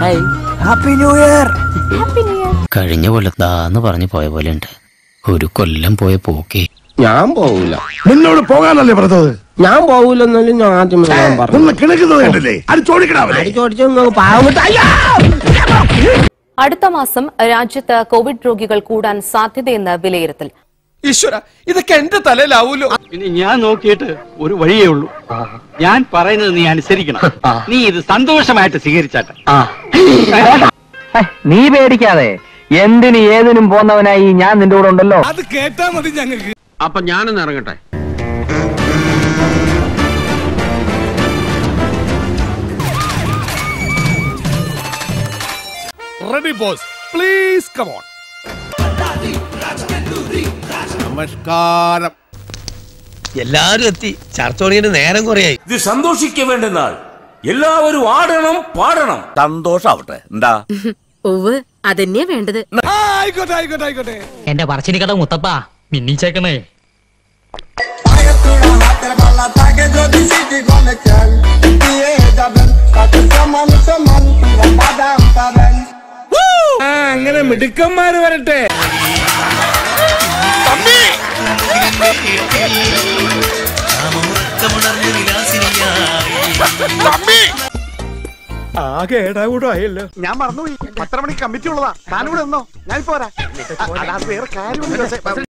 Hi happy new year കഴിഞ്ഞ കൊല്ലത്താന്ന് പറഞ്ഞു പോയ പോലെ ഉണ്ട് ഒരു കൊല്ലം പോയ പോക്കേ ഞാൻ പോവൂല നിന്നോട് പോകാനല്ലേ പറഞ്ഞത് ഞാൻ പോവൂലെന്നല്ലേ ഞാൻ ആദ്യമേ ഞാൻ പറഞ്ഞു നിന്ന് കിണക്കുന്നത് കണ്ടില്ലേ അത് ചോദിക്കണാവല്ലേ അടിച്ചോടിച്ച് നിങ്ങൾക്ക് പാവം വിട്ട് അയ്യോ! അടുത്ത മാസം രാജ്യത്ത് കോവിഡ് രോഗികൾ കൂടാൻ സാധ്യതയെന്ന് വിലയിരുത്തൽ ഈശ്വര ഇതൊക്കെ എന്റെ തലയിലാവൂലോ ഇനി ഞാൻ നോക്കിയിട്ട് ഒരു വഴിയേ ഉള്ളൂ ഞാൻ പറയുന്നത് നീ അനുസരിക്കണം നീ ഇത് സന്തോഷമായിട്ട് സ്വീകരിച്ചാട്ടെ നീ പേടിക്കാതെ എന്തിന് ഏതിനും പോന്നവനായി ഞാൻ നിന്റെ കൂടെ ഉണ്ടല്ലോ അത് കേട്ടാ മതി ഞങ്ങൾക്ക് അപ്പൊ ഞാനൊന്ന് ഇറങ്ങട്ടെ റെഡി ബോസ് പ്ലീസ് കമോൺ നമസ്കാരം എല്ലാരും എത്തി ചർച്ച തുടങ്ങിയിട്ട് നേരം കുറയായി ഇത് സന്തോഷിക്ക വേണ്ട നാൾ എല്ലാവരും ആടണം പാടണം സന്തോഷാവട്ടെ എന്താ ഉവ് അതന്നെയാ വേണ്ടത് ആയിക്കോട്ടെ ആയിക്കോട്ടെ ആയിക്കോട്ടെ എന്റെ പറച്ചിനി കഥ മുത്തപ്പ മിന്നിച്ചേക്കണേ ആ അങ്ങനെ മിടുക്കന്മാര് വരട്ടെ ആകെ ഏടാകൂടായല്ലോ ഞാൻ മറന്നുപോയി പത്തര മണിക്ക് കമ്മിറ്റി ഉള്ളതാ താനും കൂടെ എന്നോ ഞാൻ പോരാ വേറെ കാര്യമൊന്നും